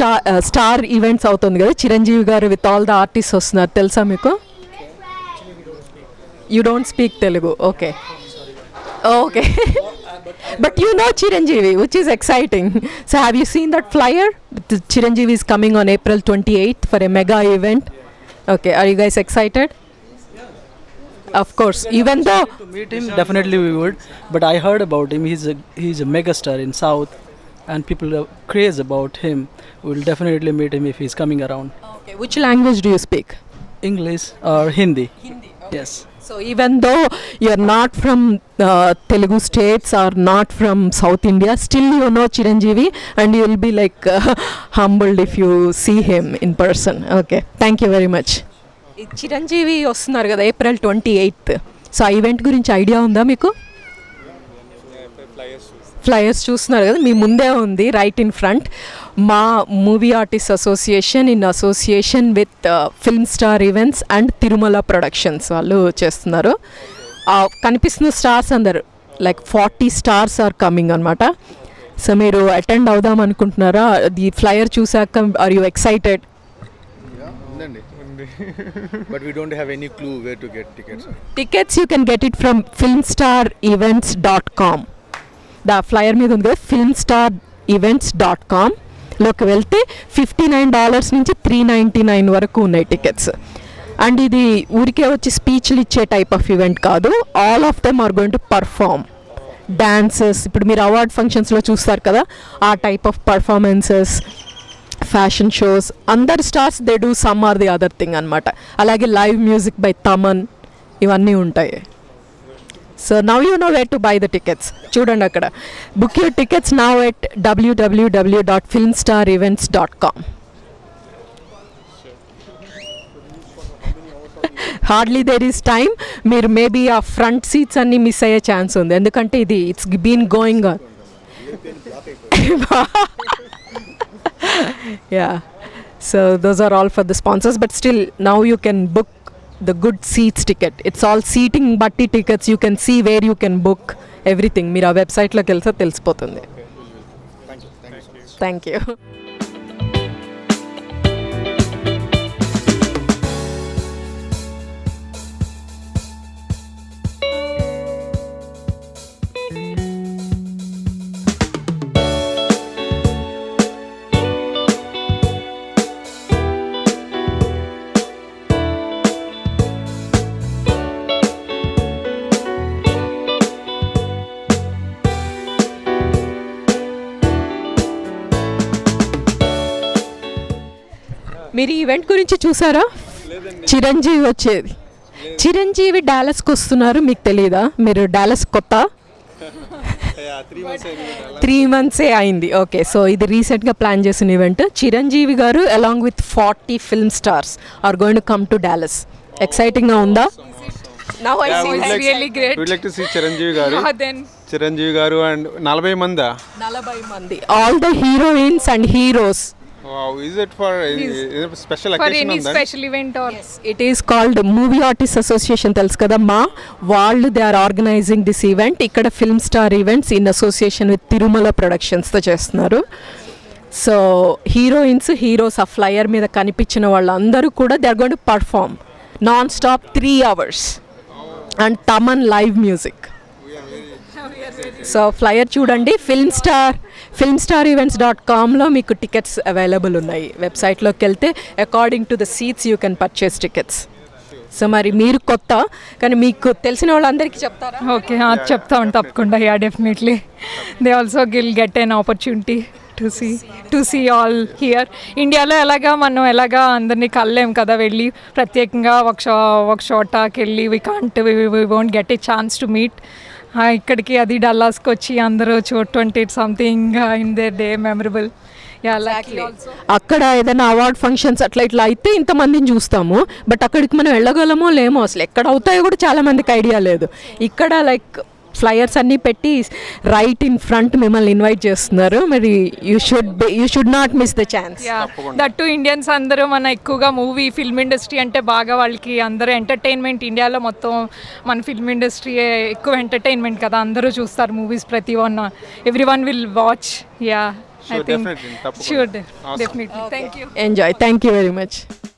Star star events అవుతుంది కదా చిరంజీవి గారు విత్ ఆల్ ద ఆర్టిస్ట్ వస్తున్నారు తెలుసా మీకు you don't speak Telugu okay okay but you know Chiranjeevi which is exciting so have you seen that flyer Chiranjeevi is coming on April twenty eighth for a mega event okay are you guys excited of course even though To meet him, definitely we would. But I heard about him. He's a he's a megastar in South, and people are crazy about him. We'll definitely meet him if he's coming around. Okay, which language do you speak? English or Hindi? Yes. So even though you're not from uh, Telugu states or not from South India, still you know Chiranjeevi and you will be like uh, humbled if you see him in person. Okay, thank you very much. Chiranjeevi వస్తున్నారు కదా April twenty eighth so ఆ event గురించి idea ఉందా మీకు flyers చూస్తున్నారు కదా మీ ముందే ఉంది right in front MAA movie artist association in association with film star events and Tirumala productions వాళ్ళు చేస్తున్నారు ఆ కనిపిస్తున్న స్టార్స్ అందరు like forty stars are coming అనమాట సో మీరు అటెండ్ అవుదాం అనుకుంటున్నారా ది ఫ్లయర్ చూసాక ఆర్ యూ ఎక్సైటెడ్ ఉందండి but we don't have any clue wear to get tickets tickets you can get it from film star events dot com the flyer మీద ఉంది కదా film star events dot com లోకి వెళ్తే fifty nine dollars నుంచి three ninety nine వరకు ఉన్నాయి tickets and ఇది ఊరికే వచ్చి స్పీచ్లు ఇచ్చే టైప్ ఆఫ్ ఈవెంట్ కాదు all of them are going to perform dances ఇప్పుడు మీరు అవార్డ్ ఫంక్షన్స్లో చూస్తారు కదా ఆ type of performances fashion shows అందరు stars they do some are the other thing అనమాట అలాగే లైవ్ మ్యూజిక్ బై తమన్ ఇవన్నీ ఉంటాయి so now you know where to buy the tickets చూడండి అక్కడ book your tickets now at WWW dot film star events dot com hardly there is time మీరు maybe ఆ front seats అన్నీ miss అయ్యే chance ఉంది ఎందుకంటే ఇది it's been going yeah so those are all for the sponsors but still now you can book the good seats ticket it's all seating batti tickets you can see where you can book everything మీరు ఆ వెబ్సైట్లోకి వెళ్తే తెలిసిపోతుంది thank you మీరు ఈ event గురించి చూసారా చిరంజీవి వచ్చేది చిరంజీవి డాలస్కి వస్తున్నారు మీకు తెలియదా మీరు డాలస్ కొత్త త్రీ మంత్సే అయింది ఓకే సో ఇది రీసెంట్గా ప్లాన్ చేసిన event Chiranjeevi garu along with forty film stars are going to come to Dallas ఎక్సైటింగ్గా ఉందా Now I see would that. like, really great. We'd like to see Chiranjeevi garu. Yeah, then Chiranjeevi garu and నలభై మందా నలభై మంది all the heroines and heroes Wow, is it for uh, special for occasion any on that? special event or it is called movie artist association తెలుసు కదా మా వాళ్ళు they are organizing this event ఇక్కడ film star events in association with Tirumala ప్రొడక్షన్స్తో చేస్తున్నారు so heroines heroes ఆ flyer మీద కనిపించిన వాళ్ళందరూ కూడా they are going to perform non stop three hours and Thaman live music so flyer చూడండి film star film star events dot కామ్లో మీకు టికెట్స్ అవైలబుల్ ఉన్నాయి వెబ్సైట్లోకి వెళ్తే according to the seats you can purchase tickets so మరి మీరు కొత్త కానీ మీకు తెలిసిన వాళ్ళందరికీ చెప్తారా ఓకే చెప్తామండి తప్పకుండా yeah definitely they also will get an opportunity to see to see all here ఇండియాలో ఎలాగా మనం ఎలాగా అందరినీ కలలేం కదా వెళ్ళి ప్రత్యేకంగా ఒక షో ఒక చోటకి వెళ్ళి we can't we won't get a chance to meet ఇక్కడికి అది డల్లాస్కి వచ్చి అందరూ చూడటంటే something in their day memorable yeah like అక్కడ ఏదైనా అవార్డ్ ఫంక్షన్స్ అట్లా ఇట్లా అయితే ఇంతమందిని చూస్తాము బట్ అక్కడికి మనం వెళ్ళగలమో లేమో అసలు ఎక్కడ అవుతాయో కూడా చాలా మందికి ఐడియా లేదు ఇక్కడ లైక్ ఫ్లయర్స్ అన్నీ పెట్టి రైట్ ఇన్ ఫ్రంట్ మిమ్మల్ని ఇన్వైట్ చేస్తున్నారు మరి you should you should not miss the chance that to Indians అందరూ మన ఎక్కువగా మూవీ ఫిల్మ్ ఇండస్ట్రీ అంటే బాగా వాళ్ళకి అందరూ ఎంటర్టైన్మెంట్ ఇండియాలో మొత్తం మన ఫిల్మ్ ఇండస్ట్రీ ఎక్కువ ఎంటర్టైన్మెంట్ కదా అందరూ చూస్తారు మూవీస్ ప్రతి one every one will watch yeah I Sure, think definitely, తప్పకుండా. Sure Awesome. Definitely thank you enjoy thank you very much